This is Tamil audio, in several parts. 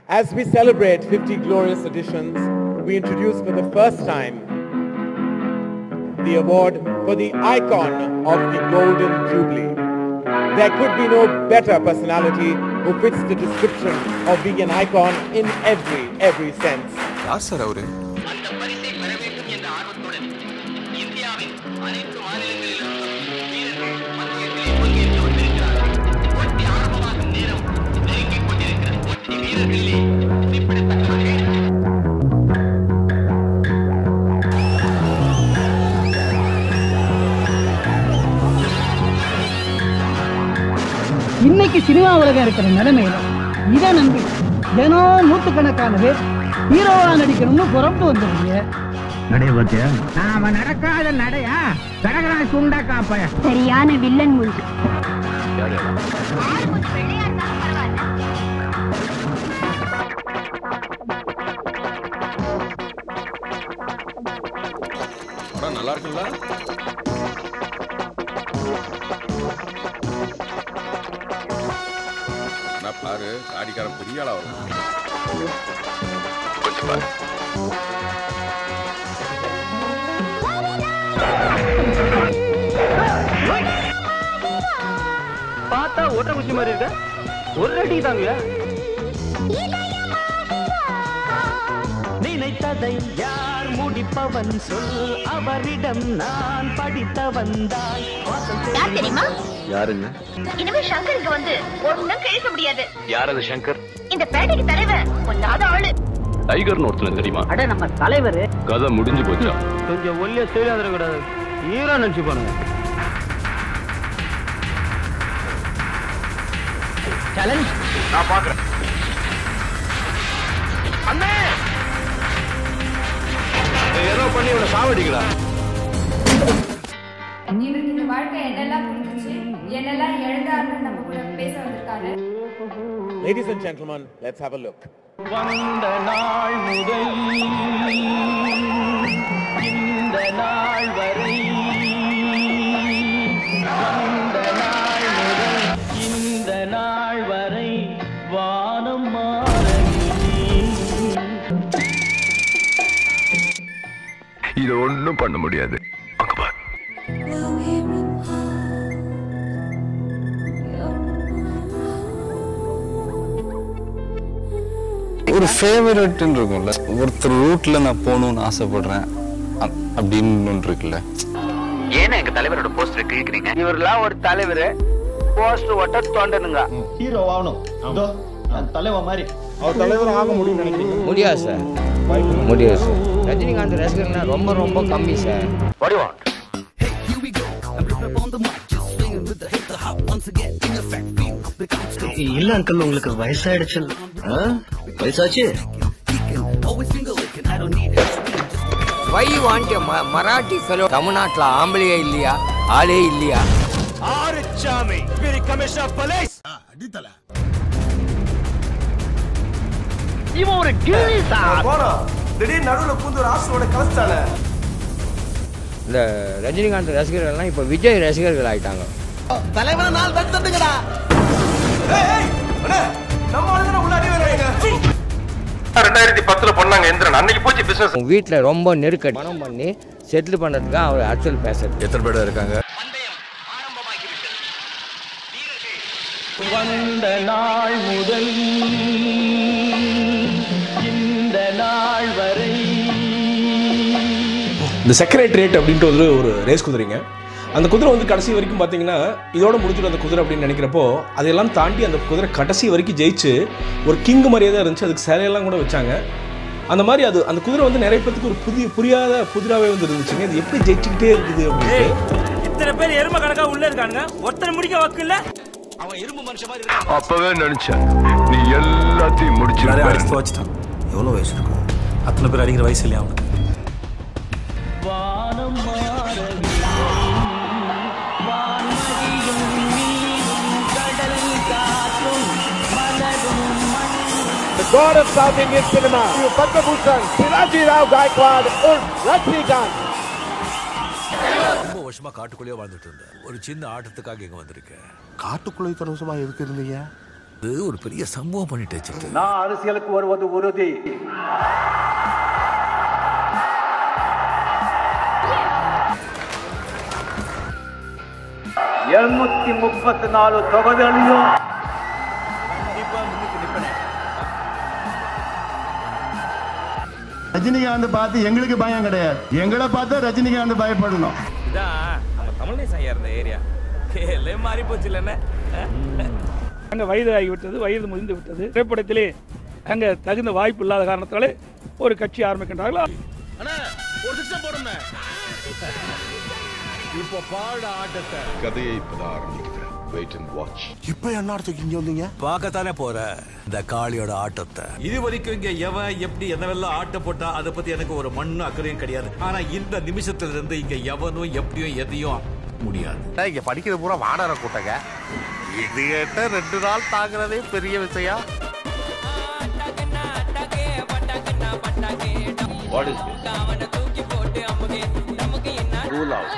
As we celebrate 50 glorious editions, we introduce for the first time the award for the icon of the Golden Jubilee. There could be no better personality who fits the description of being an icon in every, every sense. யார் சார் அவரு அந்த பரிசை பெற வேண்டும் என்ற ஆர்வத்துடன் இந்தியாவின் அனைத்து மாநிலங்களிலிருந்தும் வீரர்கள் பந்தயங்களில் பங்கேற்று வந்திருக்கிறார்கள் போட்டி ஆரம்பமாகும் நேரம் நெருங்கிக் கொண்டிருக்கிறது போட்டி வீரர்களிலே குறிப்பிடத்தக்க வகையில் இன்னைக்கு சினிமா உலகம் இருக்கிற நிலைமையில இதை நம்பி தினம் நூத்துக்கணக்கான பேர் ஹீரோவா நடிக்கணும்னு புறப்பட்டு வந்துருக்கீங்க நடைய பாத்தியா நாம நடக்காத நடையா கடகடா சுண்டா காப்பைய சரியான வில்லன் மூஞ்சி படம் நல்லா இருக்குல்ல நான் பாரு தாடிக்காரன் பெரிய ஆளா வரும் கொஞ்சம் பாரு பார்த்தா ஒற்றை குச்சி மாதிரி இருக்க ஒரு அடி தாங்க நினைத்ததை யார் முடிப்பவன் சொல் அவரிடம் நான் படித்தவன் தான் யார் தெரியுமா யாருங்க இனிமே சங்கர் இங்க வந்து ஒண்ணும் கேட்க முடியாது யார் அது சங்கர் இந்த பேட்டைக்கு தலைவன் பொல்லாத ஆளு டைகர்னு ஒருத்தனை தெரியுமா அட நம்ம தலைவர் கதை முடிஞ்சு போச்சா கொஞ்சம் ஒல்லிய செய்யாத கூடாது ஹீரோ நினைச்சு பாருங்க சேலஞ்ச் நான் பாக்குறேன் அண்ணே ஏதோ பண்ணி இவனை சாவடிங்களா இவருக்கு இந்த வாழ்க்கை என்னெல்லாம் புரிஞ்சிச்சு என்னெல்லாம் எழுதாருன்னு நம்ம கூட பேச வந்திருக்காரு Ladies and gentlemen, let's have a look. வந்த நாள் முதல் இந்த நாள் வரை வந்த நாள் முதல் இந்த நாள் வரை வானம் மாறவில்லை இது ஒண்ணும் பண்ண முடியாது அங்க பாரு ஒரு ஃபேவரட்னு இருக்கும்ல ஒருத்தர் ரூட்ல நான் போகணும்னு ஆசைப்படுறேன் அ- அப்படின்னு ஒன்று இருக்குல்ல ஏன்னா எங்க தலைவரோட போஸ்டர் கிழிக்கிறீங்க இவரெல்லாம் ஒரு தலைவர் போஸ்ட் ஒட்ட தோண்டனுங்க ஹீரோ ஆகணும் இதோ நான் தலைவன் மாதிரி முடியாது சார் முடியாது சார் ரஜினிகாந்த் ரசிகர்னா ரொம்ப ரொம்ப கம்மி சார் வாட் யூ வாண்ட் இல்ல அங்கிள் உங்களுக்கு வயசாயிடுச்சு வயசாச்சு வை வாண்ட் மராட்டி ஃபெலோ தமிழ்நாட்டில் ஆம்பளையே இல்லையா ஆளே இல்லையா ஆறுச்சாமி பெரிய கமிஷனர் போலீஸ் இவன் ஒரு கிளி சார் திடீர் நடுவுல பூந்து ஒரு ஆசோட கலஸ்டால இந்த ரஜினிகாந்த் ரசிகர்கள்லாம் இப்போ விஜய் ரசிகர்கள் ஆயிட்டாங்க தலைவன நாள் தட்டு தட்டுங்கடா நம்ம ஆளுங்க உள்ள அடி வராங்க ரெண்டாயிரத்தி பத்துல பண்ணாங்க எந்திரன் அன்னைக்கு போச்சு பிசினஸ் உங்க வீட்டில் ரொம்ப நெருக்கடி பணம் பண்ணி செட்டில் பண்ணுறதுக்கு அவர் அரசியல் பேசுறது எத்தனை பேர் இருக்காங்க பந்தயம் ஆரம்பமாகிவிட்டது வீரர்கள் வந்த நாள் முதல் இந்த நாள் வரை இந்த செக்ரட்டரியேட் அப்படின்ட்டு ஒரு ஒரு ரேஸ் குதிரைங்க அந்த குதிரை வந்து கடைசி வரைக்கும் பார்த்தீங்கன்னா இதோட முடிஞ்சிடும் அந்த குதிரை அப்படின்னு நினைக்கிறப்போ அதையெல்லாம் தாண்டி அந்த குதிரை கடைசி வரைக்கும் ஜெயிச்சு ஒரு கிங் மாதிரியே தான் இருந்துச்சு அதுக்கு சிலையெல்லாம் கூட வச்சாங்க அந்த மாதிரி அது அந்த குதிரை வந்து நிறைய பேருக்கு ஒரு புதிய புரியாத புதிராவே வந்து இருந்துச்சுங்க இது எப்படி ஜெயிச்சுக்கிட்டே இருக்குது அப்படின்னு இத்தனை பேர் எரும கணக்கா உள்ள இருக்கானுங்க ஒருத்தனை முடிக்க வக்கில்ல அப்பவே நினைச்சேன் நீ எல்லாத்தையும் முடிச்சு வச்சுட்டான் எவ்வளோ வயசு இருக்கும் அத்தனை பேர் அடிக்கிற வயசு இல்லையா அவனுக்கு வானம் மாறவில்லை வான்மதியும் நீரும் கடல் காற்றும் மலரும் The god of South Indian cinema, Padma Bhushan, Shivaji Rao Gaikwad, Urf Rajnikant. ரொம்ப வருஷமா காட்டுக்குள்ளேயே வாழ்ந்துட்டு இருந்தேன் ஒரு சின்ன ஆட்டத்துக்காக இங்க வந்திருக்கேன் காட்டுக்குள்ள இத்தனை வருஷமா எதுக்கு இருந்தீங்க இது ஒரு பெரிய சம்பவம் பண்ணிட்டு வச்சுட்டு நான் அரசியலுக்கு வருவது உறுதி எழுநூத்தி முப்பத்தி நாலு தொகுதிகளையும் ரஜினிகாந்த் பார்த்து எங்களுக்கு பயம் கிடையாது எங்களை பார்த்தா ரஜினிகாந்த் பயப்படணும் இதான் நம்ம தமிழ்நேசன் ஐயா இருந்த ஏரியா கேளே மாறி போச்சு இல்லைன்னு அங்கே வயது ஆகிவிட்டது வயது முதிர்ந்து விட்டது திரைப்படத்திலே அங்கே தகுந்த வாய்ப்பு இல்லாத காரணத்தாலே ஒரு கட்சி ஆரம்பிக்கின்றார்கள் ஒரு சிஸ்டம் போடுங்க இப்போ பாட ஆட்டத்தை கதையை இப்பதான் ஆரம்பிக்கிறேன் வெயிட் அண்ட் வாட்ச் இப்ப என்ன இடத்துக்கு இங்க வந்தீங்க பார்க்கத்தானே போற இந்த காளியோட ஆட்டத்தை இது வரைக்கும் இங்க எவன் எப்படி என்னவெல்லாம் ஆட்ட போட்டா அதை பத்தி எனக்கு ஒரு மண்ணு அக்கறையும் கிடையாது ஆனா இந்த நிமிஷத்துல இருந்து இங்க எவனும் எப்படியும் எதையும் முடியாது இங்க படிக்கிறது பூரா வாடகை கூட்டங்க இது கேட்ட ரெண்டு நாள் தாக்குறதே பெரிய விஷயம் வாட் இஸ் ரூல் அவுட்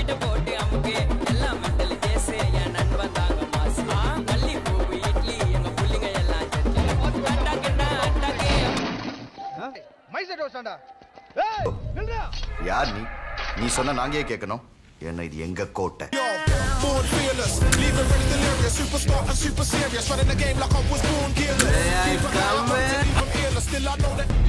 யார் நீ நீ சொன்ன நாங்கே கேட்கணும் என்ன இது எங்க கோட்டை Born fearless, leaving ready delirious, superstar and super serious, running the game like I was born careless. Even though I'm about to leave from earless, still I know that.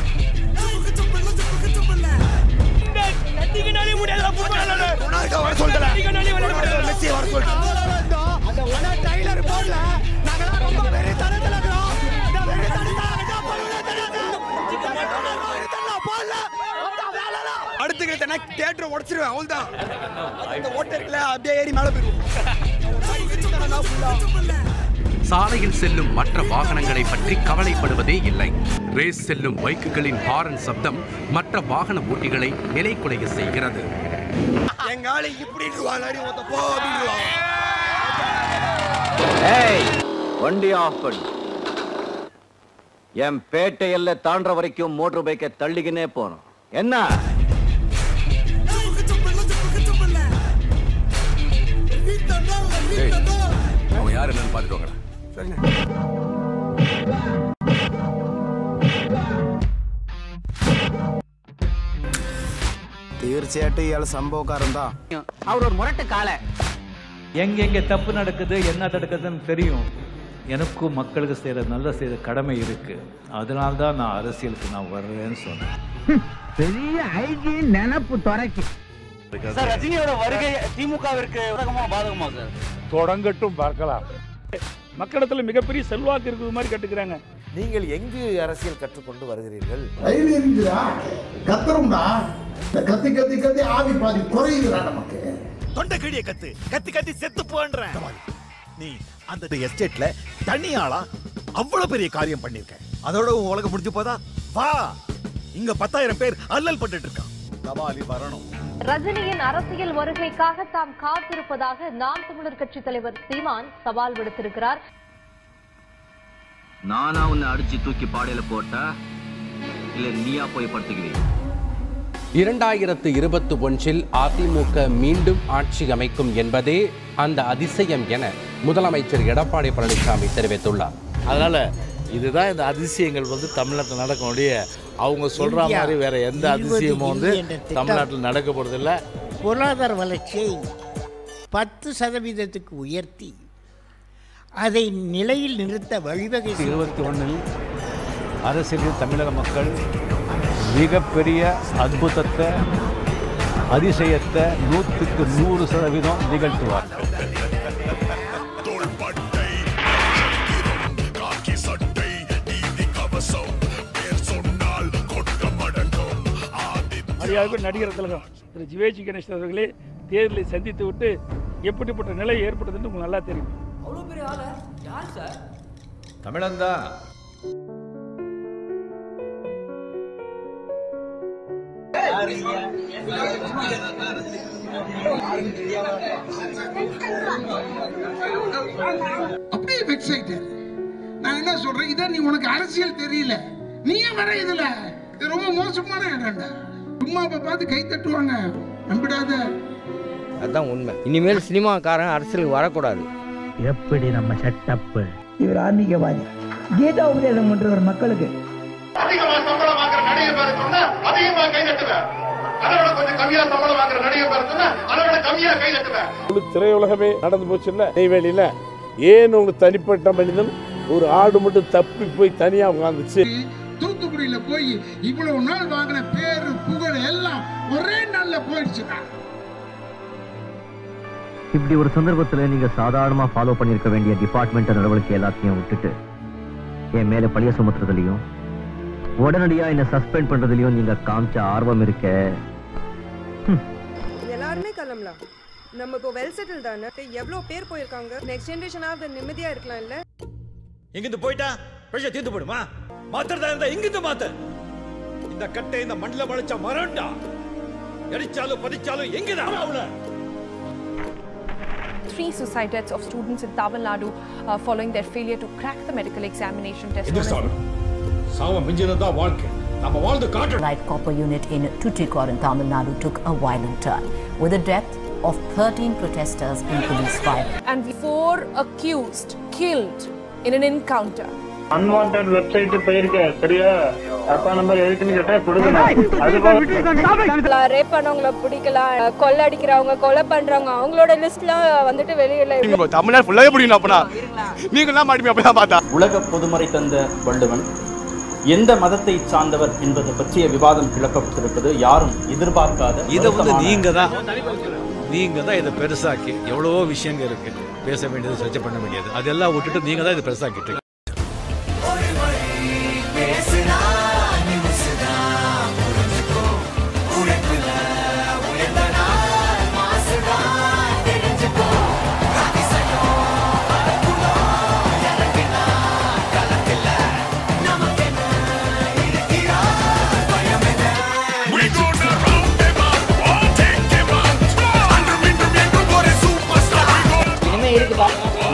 கத்திக்கினாலே முடியாது ரொனால்டோ வர சொல்லிட்டல. மெஸ்ஸி வர சொல்லிட்டல. அந்த ஒன டைலர் போடல நாங்கலாம் ரொம்ப பெரிய தரத்துல இருக்கிறோம் இந்த பெரிய தரத்துல அடுத்த கிட்ட தேட்டர் உடச்சிருவேன் அவ்வளவுதான் இந்த ஓட்ட இருக்குல்ல அப்படியே ஏறி மேல போயிருவோம் சாலையில் செல்லும் மற்ற வாகனங்களை பற்றி கவலைப்படுவதே இல்லை ரேஸ் செல்லும் பைக்குகளின் ஹாரன் சப்தம் மற்ற வாகன ஓட்டிகளை நிலைக்குலைய செய்கிறது எங்க ஆளு இப்படி வாழாடி ஒத்த போ அப்படின்றான் ஏய் வண்டி ஆஃப் பண்ணு என் பேட்டை எல்லை தாண்டுற வரைக்கும் மோட்டர் பைக்கை தள்ளிக்கினே போனோம் என்ன அவன் யார் என்னன்னு பார்த்துட்டு வாங்கடா തീർച്ചയായിട്ടും ഇയാൾ സംഭവക്കാരൻ தான் அவர் ஒரு முரட்டு காலை எங்கெங்க தப்பு நடக்குது என்ன நடக்குதுன்னு தெரியும் எனக்கும் மக்களுக்கு செய்கிற நல்ல செய்கிற கடமை இருக்கு அதனால தான் நான் அரசியலுக்கு நான் வர்றேன்னு சொன்னேன் பெரிய ஐஜி நினப்பு துறைக்கு சார் ரஜினியோட வருகை திமுகவிற்கு பாதகமா பாதகமா சார் தொடங்கட்டும் பார்க்கலாம் மக்களிடத்துல மிகப்பெரிய செல்வாக்கு இருக்கிறது மாதிரி கட்டுக்கிறாங்க நீங்கள் எங்கு அரசியல் கற்றுக்கொண்டு வருகிறீர்கள் ரயில் எரிஞ்சுடா கத்துறோம்டா இந்த கத்தி கத்தி கத்தி ஆவி பாதி குறையுதுடா நமக்கு தொண்டை கிழிய கத்து கத்தி கத்தி செத்து போன்றேன் நீ அந்த எஸ்டேட்ல தனியாளா அவ்வளவு பெரிய காரியம் பண்ணிருக்க அதோட உன் உலகம் முடிஞ்சு போதா வா இங்க பத்தாயிரம் பேர் அல்லல் பட்டுட்டு இருக்கான் கபாலி வரணும் ரஜினியின் அரசியல் வருகைக்காக தாம் காத்திருப்பதாக நாம் தமிழர் கட்சி தலைவர் சீமான் சவால் விடுத்திருக்கிறார் நானா உன்னை அடிச்சு தூக்கி பாடையில போட்டா இல்ல நீயா போய் படுத்துக்கிறீங்க இரண்டாயிரத்து இருபத்தி ஒன்றில் அதிமுக மீண்டும் ஆட்சி அமைக்கும் என்பதே அந்த அதிசயம் என முதலமைச்சர் எடப்பாடி பழனிசாமி தெரிவித்துள்ளார் அதனால இதுதான் இந்த அதிசயங்கள் வந்து தமிழ்நாட்டில் நடக்கக்கூடிய அவங்க சொல்ற இந்தியா மாதிரி வேற எந்த இருபது அதிசயமும் வந்து என்ற திட்டம் தமிழ்நாட்டில் நடக்க போறதில்ல பொருளாதார வளர்ச்சியை பத்து சதவீதத்துக்கு உயர்த்தி அதை நிலையில் நிறுத்த வழிவகை செய்து- இருபத்தி ஒன்றில் அரசியலில் தமிழக மக்கள் மிகப்பெரிய அற்புதத்தை அதிசயத்தை நூற்றுக்கு நூறு சதவீதம் நிகழ்த்துவார்கள் காக்கி சட்டை நீதி கவசம் பேர் சொன்னால் கொட்டம் அடங்கும் மரியாதைக்கு நடிகர் திலகம் திரு ஜிவேஜி கணேசன் அவர்களே தேர்தலை சந்தித்து விட்டு எப்படிப்பட்ட நிலை ஏற்பட்டதுன்னு உங்களுக்கு நல்லா தெரியும் அவ்வளவு பெரிய ஆளு யார் சார் தமிழன்தான் அப்படியே வெக்ஸ் ஆயிட்டாரு நான் என்ன சொல்றேன் இதான் நீ உனக்கு அரசியல் தெரியல நீ ஏன் வர இதுல இது ரொம்ப மோசமான இடம்டா சும்மா இப்ப பார்த்து கை தட்டுவாங்க நம்பிடாத அதுதான் உண்மை இனிமேல் சினிமாக்காரன் அரசியலுக்கு வரக்கூடாது எப்படி நம்ம செட்டப்பு இவர் ஆன்மீகவாதி கீதா உபதேசம் பண்றவர் மக்களுக்கு அதிகமா சம்பளம் வாங்குற நடிகை பேர சொன்னா அதிகமா கை தட்டுவேன் அதோட கொஞ்சம் கம்மியா சம்பளம் வாங்குற நடிகை பேர சொன்னா அதோட கம்மியா கை தட்டுவேன் முழு திரையுலகமே நடந்து போச்சுல்ல நெய்வேலியில ஏன் உங்க தனிப்பட்ட மனிதன் ஒரு ஆடு மட்டும் தப்பி போய் தனியா உட்காந்துச்சு தூத்துக்குடியில போய் இவ்வளவு நாள் வாங்கின பேரு புகழ் எல்லாம் ஒரே நாள்ல போயிடுச்சுடா இப்படி ஒரு சந்தர்ப்பத்துல நீங்க சாதாரணமா ஃபாலோ பண்ணிருக்க வேண்டிய டிபார்ட்மெண்ட் நடவடிக்கை எல்லாத்தையும் விட்டுட்டு என் மேல பழிய சுமத்துறதுலயும் உடனடியா என்ன சஸ்பெண்ட் பண்றதுலயும் நீங்க காமிச்ச ஆர்வம் இருக்க எல்லாருமே கிளம்பலாம் நம்ம இப்போ வெல் செட்டில் தானே எவ்வளோ பேர் போயிருக்காங்க நெக்ஸ்ட் ஜென்ரேஷனாவது நிம்மதியா இருக்கலாம் இல்ல இங்கிருந்து போயிட்டா பிரஷர் தீர்ந்து போடுமா மாத்திரதா இருந்தா இங்கிருந்து மாத்த இந்த கட்டை இந்த மண்ணில முளைச்ச மரம்டா எரிச்சாலும் பதிச்சாலும் எங்கதான் அவள Three suicide deaths of students in Tamil Nadu uh, following their failure to crack the medical examination test. எது சாலும் சாவம் மிஞ்சினதா வாழ்க்கை நம்ம வாழ்ந்து காட்டுறோம் Light copper unit in Tuticorin in Tamil Nadu took a violent turn with the death of 13 protesters in police fire. And four accused killed in an encounter. Unwanted website போயிருக்க சரியா அப்பா நம்பர் எதுக்குன்னு கேட்டா கொடுக்கணும் அது ரேப் பண்ணவங்கள பிடிக்கலாம் கொள்ளை அடிக்கிறவங்க கொலை பண்றவங்க அவங்களோட லிஸ்ட்லாம் வந்துட்டு வெளியில தமிழ்நாடு ஃபுல்லாவே பிடிக்கணும் அப்பனா நீங்க எல்லாம் மாட்டீங்க அப்பதான் பார்த்தா உலக பொதுமறை தந்த வள்ளுவன் எந்த மதத்தை சார்ந்தவர் என்பது பற்றிய விவாதம் கிளப்பப்பட்டிருப்பது யாரும் எதிர்பார்க்காத இதை வந்து வருத்தமான நீங்க தான் நீங்க தான் இதை பெருசாக்கி எவ்வளவோ விஷயங்கள் இருக்கு பேச வேண்டியது சர்ச்சை பண்ண வேண்டியது அதெல்லாம் விட்டுட்டு நீங்க தான் இதை பெருசாக்கிட்டு இருக்கீங்க. இனிமே இருக்குப்பா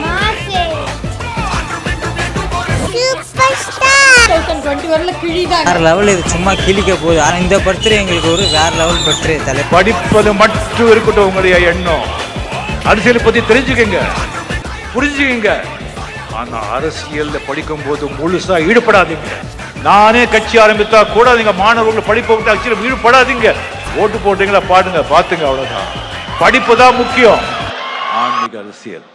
வேற லெவல் இது சும்மா கிழிக்க போகுது ஆனா இந்த பர்த்டே எங்களுக்கு ஒரு வேற லெவல் பர்த்டே தலை படிப்பது மட்டும் இருக்கட்டும் உங்களுடைய எண்ணம் அரசியல் பத்தி தெரிஞ்சுக்கங்க புரிஞ்சுக்கங்க ஆனா அரசியல்ல படிக்கும் போது முழுசா ஈடுபடாதீங்க நானே கட்சி ஆரம்பித்தா கூட நீங்க மாணவர்கள் படிப்பை விட்டு அரசியல் ஈடுபடாதீங்க ஓட்டு போட்டீங்களா பாடுங்க பாத்துங்க அவ்வளவுதான் படிப்பு தான் முக்கியம் ஆன்மீக அரசியல்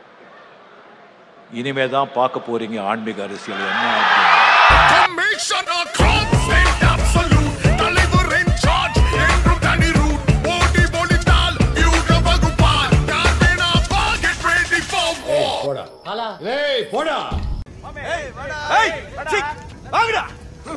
இனிமே தான் பார்க்க போறீங்க ஆன்மீக அரசியல் என்ன அப்படின்னு. Commissioner constant absolute தலைவர் in charge என்றும் தனி route ஓடி ஒளிந்தால் வியூக வகுப்பார் யார் வேணா வா get ready for war போடா ஏய் போடா ஏய் சிக் வாங்கடா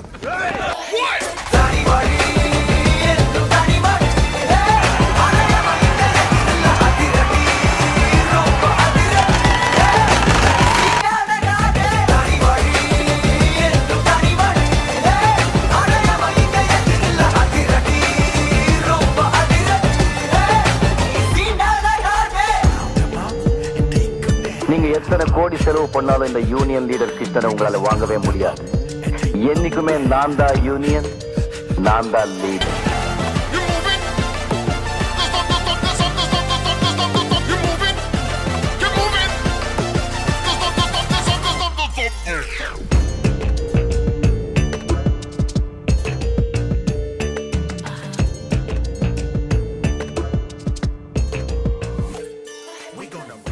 நீங்க எத்தனை கோடி செலவு பண்ணாலும் இந்த யூனியன் லீடர் கிட்ட உங்களால வாங்கவே முடியாது என்னைக்குமே நான் தான் யூனியன் நான் தான் லீடர் We gonna